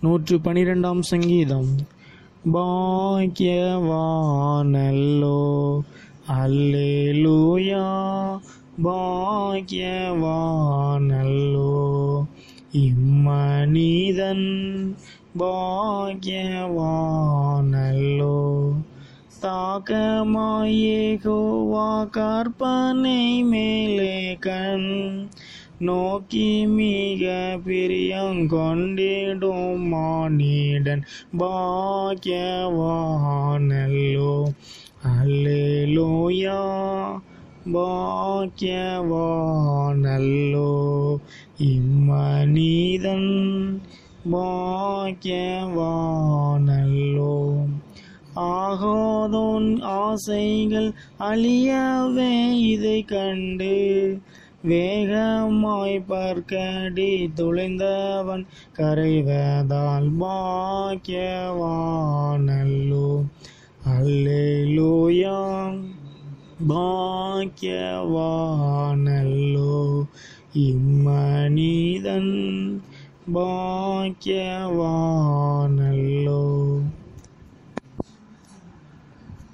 நூற்று பனிரெண்டாம் சங்கீதம் பாக்கியவானல்லோ அல்லேலூயா பாக்கியவானல்லோ இம்மனிதன் பாக்கியவானல்லோ தாக்கமாயேகோவா கற்பனை மேலே கண் நோக்கி மிக பிரியங்கொண்டிடும் மானிடன் பாக்கியவானல்லோ அல்லேலூயா பாக்கியவானல்லோ இம்மனிதன் பாக்கியவானல்லோ ஆகோதோன் ஆசைகள் அழியவே இதை கண்டு வேகமாய் பார்க்கடி துளைந்தவன் கரைவதால் பாக்கியவானல்லோ அல்லேலூயா பாக்கியவானல்லோ இம்மனிதன் பாக்கியவானல்லோ